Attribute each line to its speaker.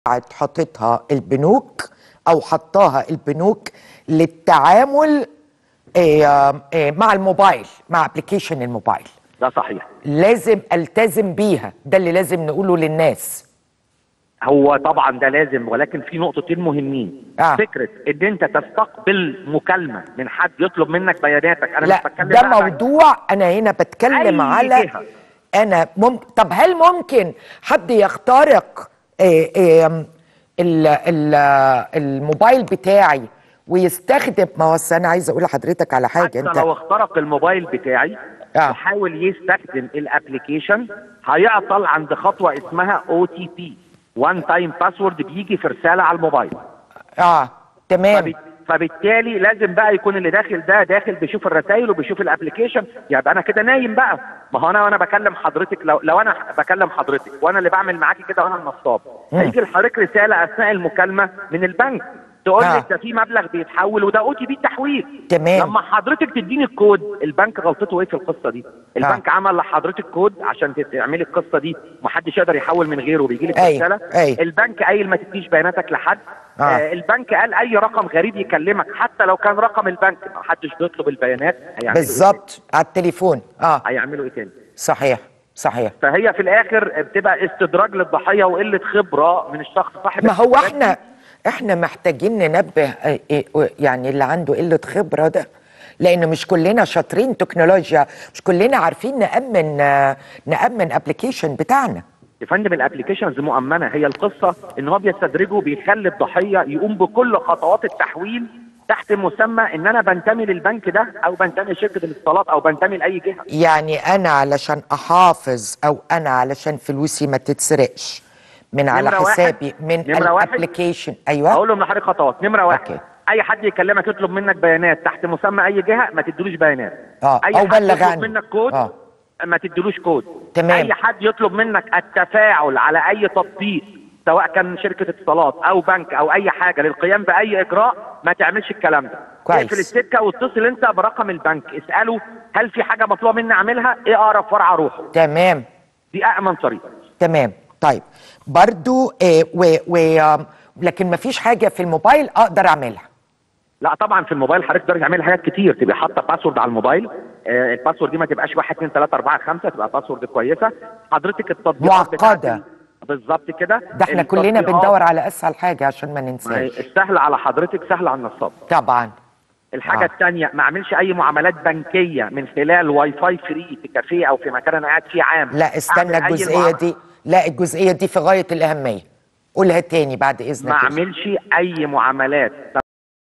Speaker 1: قاعد حاططها البنوك او حطاها البنوك للتعامل آه، آه، مع الموبايل مع ابلكيشن الموبايل
Speaker 2: ده صحيح
Speaker 1: لازم التزم بيها ده اللي لازم نقوله للناس
Speaker 2: هو طبعا ده لازم ولكن في نقطتين مهمين
Speaker 1: آه.
Speaker 2: فكره ان انت تستقبل مكالمه من حد يطلب منك بياناتك انا
Speaker 1: لا
Speaker 2: مش بتكلم
Speaker 1: ده
Speaker 2: بقى عن-
Speaker 1: موضوع انا هنا بتكلم
Speaker 2: أي
Speaker 1: على
Speaker 2: جهة.
Speaker 1: انا ممكن طب هل ممكن حد يخترق آه، آه، ال- ال- الموبايل بتاعي ويستخدم ما هو أصل انا عايز اقول لحضرتك على حاجه
Speaker 2: حتى
Speaker 1: انت
Speaker 2: لو اخترق الموبايل بتاعي
Speaker 1: آه.
Speaker 2: وحاول يستخدم الابلكيشن هيعطل عند خطوه اسمها او تي بي وان تايم باسورد بيجي في رساله على الموبايل
Speaker 1: اه تمام
Speaker 2: فبت- فبالتالي لازم بقى يكون اللي داخل ده داخل بيشوف الرسائل وبيشوف الابلكيشن يبقى انا كده نايم بقى ما هو انا وانا بكلم حضرتك لو لو انا بكلم حضرتك وانا اللي بعمل معاكي كده وانا النصاب
Speaker 1: مم.
Speaker 2: هيجي لحضرتك رساله اثناء المكالمه من البنك تقول
Speaker 1: آه.
Speaker 2: لي ده في مبلغ بيتحول وده او تي بي تحويل
Speaker 1: تمام.
Speaker 2: لما حضرتك تديني الكود البنك غلطته ايه في القصه دي البنك عمل لحضرتك كود عشان تعملي القصه دي محدش يقدر يحول من غيره وبيجي لك
Speaker 1: أيوة،
Speaker 2: رساله
Speaker 1: أيوة.
Speaker 2: البنك قايل ما تديش بياناتك لحد
Speaker 1: آه.
Speaker 2: آه البنك قال اي رقم غريب يكلمك حتى لو كان رقم البنك ما حدش بيطلب البيانات هيعملوا
Speaker 1: بالظبط على التليفون اه
Speaker 2: إيه؟ هيعملوا ايه تاني
Speaker 1: صحيح صحيح
Speaker 2: فهي في الاخر بتبقى استدراج للضحيه وقله خبره من الشخص صاحب
Speaker 1: ما هو
Speaker 2: الحسابات
Speaker 1: احنا
Speaker 2: دي.
Speaker 1: احنا محتاجين ننبه آه، آه، يعني اللي عنده قله خبره ده لان مش كلنا شاطرين تكنولوجيا مش كلنا عارفين نامن آه، نامن ابلكيشن بتاعنا
Speaker 2: يا فندم الابلكيشنز مؤمنه هي القصه ان هو بيستدرجه بيخلي الضحيه يقوم بكل خطوات التحويل تحت مسمى ان انا بنتمي للبنك ده او بنتمي لشركه الاتصالات او بنتمي لاي جهه
Speaker 1: يعني انا علشان احافظ او انا علشان فلوسي ما تتسرقش من على
Speaker 2: نمرة واحد-
Speaker 1: حسابي من
Speaker 2: نمرة واحد-
Speaker 1: الابلكيشن ايوه
Speaker 2: اقول لهم لحضرتك خطوات نمره واحد
Speaker 1: أوكي.
Speaker 2: اي حد يكلمك يطلب منك بيانات تحت مسمى اي جهه ما تدلوش بيانات
Speaker 1: آه،
Speaker 2: اي
Speaker 1: أو
Speaker 2: حد
Speaker 1: بلغ
Speaker 2: يطلب
Speaker 1: عني.
Speaker 2: منك كود
Speaker 1: آه.
Speaker 2: ما تدلوش كود
Speaker 1: تمام.
Speaker 2: اي حد يطلب منك التفاعل على اي تطبيق سواء كان شركه اتصالات او بنك او اي حاجه للقيام باي اجراء ما تعملش الكلام ده
Speaker 1: كويس.
Speaker 2: اقفل السكه واتصل انت برقم البنك اساله هل في حاجه مطلوبه مني اعملها ايه اقرب فرع اروحه
Speaker 1: تمام
Speaker 2: دي امن طريقه
Speaker 1: تمام طيب برضو آه و و آم، لكن ما فيش حاجه في الموبايل اقدر اعملها
Speaker 2: لا طبعا في الموبايل حضرتك تقدر تعمل حاجات كتير تبقى حاطه باسورد على الموبايل آه الباسورد دي ما تبقاش 1 2 3 4 5 تبقى باسورد كويسه حضرتك التطبيقات
Speaker 1: معقدة.
Speaker 2: بتاعت- بالظبط كده
Speaker 1: ده احنا كلنا
Speaker 2: التطبيقات-
Speaker 1: بندور على اسهل حاجه عشان ما
Speaker 2: ما هي
Speaker 1: ننساش
Speaker 2: السهل على حضرتك سهل على النصاب
Speaker 1: طبعا
Speaker 2: الحاجه
Speaker 1: آه.
Speaker 2: الثانيه ما اعملش اي معاملات بنكيه من خلال واي فاي فري في كافيه او في مكان انا قاعد فيه عام
Speaker 1: لا استنى
Speaker 2: أعمل أي
Speaker 1: الجزئيه
Speaker 2: معاملة.
Speaker 1: دي لا الجزئيه دي في غايه الاهميه قولها تاني بعد اذنك
Speaker 2: ما
Speaker 1: يا
Speaker 2: اعملش اي معاملات